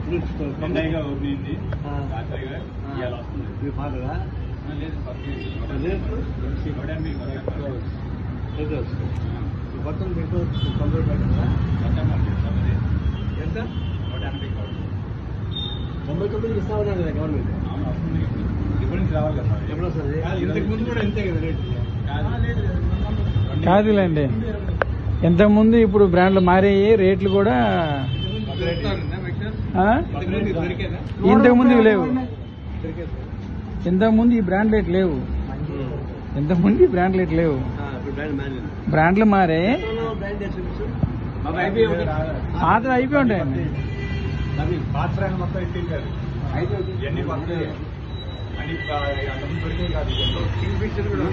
చెన్నైగా ఓపెనింది ఆ. రాత్రిగా ఇవాళ వస్తుంది మీ ఫాదరా ఆ, లేదు పక్కనే. రేపు నూట ఎనభై ఇవ్వాలి. రేపు వస్తుంది మొత్తం మీకు తొంభై పెట్టారా మొత్తం మనకి తొమ్మిది. ఎంత నూట ఎనభై కావాలి. తొంభై తొమ్మిది ఇస్తా ఉన్నారు కదా గవర్నమెంట్ అవును, వస్తుంది. ఇప్పుడు నుంచి రావాలి కదా మరి. ఎప్పుడు వస్తుంది కాదు, ఇంతకు ముందు కూడా ఇంతే కదా రేట్ కాదు. కాదులేండి ఇంతకుముందు ఇప్పుడు బ్రాండ్లు మారాయి రేట్లు కూడా ఆ? ఇంతకు ముందు ఇవి లేవు ఇంతకు ముందు ఈ బ్రాండ్లెట్ లేవు ఇంతకు ముందు ఈ బ్రాండ్లెట్ లేవు ఇప్పుడు బ్రాండ్ మ్యాన్ బ్రాండ్లు మారే బ్రాండ్ చూపించు మాకు అయిపోయి ఒకటి. పాతలు అయిపోయి ఉంటాయండి పాత బ్రాండ్ మొత్తం ఎత్తింటారు ఇవన్నీ కొత్తవి. అన్ని ప- అంతకుముందు దొరికేవి కాదు ఇవన్నీ. కింగ్ ఫిషర్ కూడా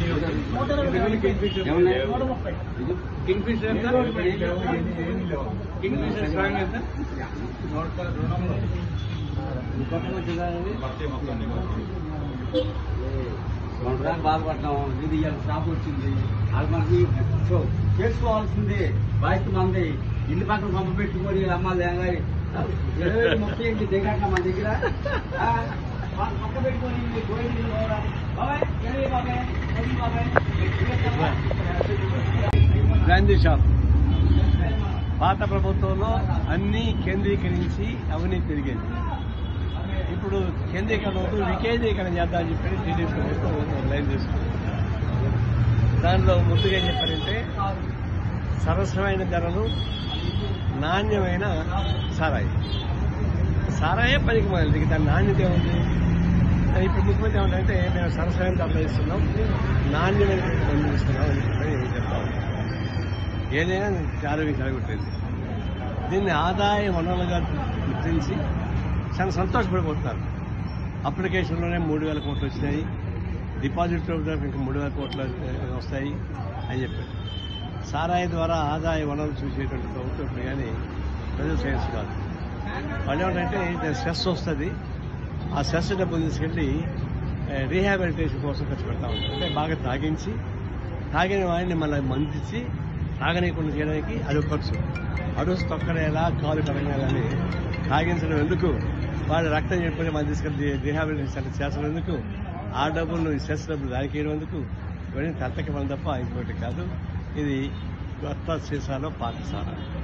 ఏమన్నా? కింగ్ ఫిషర్ ఎంత ఏమీ లేవు, ఏమీ- ఏమీ లేవు. కింగ్ ఫిషర్ స్ట్రాంగ్ ఎంత నూట రెండు వందలు. కొత్తగా వచ్చిందా అది? కొత్తవి మొత్తం అన్ని కొత్తవి. రెండు రోజులు బాధపడ్డాం ఇది ఇవాళ స్టాప్ వచ్చింది అది మనకి సో చేసుకోవాల్సింది బాధ్యత మంది ఇల్లు పక్కన పంప పెట్టుకొని అమ్మాలి ఇరవై ముప్పై ఎనిమిది దిగట్ల మన దగ్గర ఆ, పక్క పక్క పెట్టుకొని ఇది గోయి నీళ్ళు పోవాలి. బాబాయ్, ఏమి బాబాయ్? ఏమి బాబాయ్? గాంధీ షాప్ పాత ప్రభుత్వంలో అన్ని కేంద్రీకరించి అవినీతి పెరిగేది ఇప్పుడు కేంద్రీకరణ వద్దు వికేంద్రీకరణ చేద్దామని చెప్పి టీడీపీ ప్రభుత్వం లైన్ తీసుకుంది దానిలో ముందుగా ఏం చెప్పారంటే సరసమైన ధరలు నాణ్యమైన సారాయి సారాయే పనికి మొదలు ఇక దాని నాణ్యత ఏముంది అది ఇప్పుడు ముఖ్యమంత్రి ఏమంటే మేము సరసమైన ధరలు ఇస్తున్నాం నాణ్యమైన మందులు ఇస్తున్నాం అని చెప్పి చెప్తాం ఏదైనా ఆరోగ్యం చెడగొట్టేది దీన్ని ఆదాయ వనరులుగా గుర్తించి చాలా సంతోషపడిపోతున్నారు అప్లికేషన్లోనే మూడు వేల కోట్లు వచ్చినాయి డిపాజిట్ ఇంకా మూడు వేల కోట్లు వస్తాయి అని చెప్పారు సారాయి ద్వారా ఆదాయ వనరులు చూసేటువంటి ప్రభుత్వం ఇప్పుడు కానీ ప్రజలు శ్రేయస్సు కాదు వాళ్ళు ఏమంటే స్ట్రెస్ వస్తుంది ఆ స్ట్రెస్ డబ్బులు తీసుకెళ్ళి రీహాబిలిటేషన్ కోసం ఖర్చు పెడతా ఉంటారు అంటే బాగా తాగించి తాగిన వాడిని మళ్ళీ మందించి తాగనీయకుండా చేయడానికి అది ఖర్చు అడుసు తొక్కడేలా కాలు కడగేయాలని తాగించడం ఎందుకు వాడు రక్తం చెప్పుకొని మనం తీసుకెళ్ళి రీహాబిలిటేషన్ సెంటర్ చేసడం ఎందుకు ఆ డబ్బులు సెస్ డబ్బులు దానికి వేయడం ఎందుకు ఇవన్నీ తత్తకి మనం తప్ప ఇంకోటి కాదు ఇది కొత్త సీసాలో పాత సారా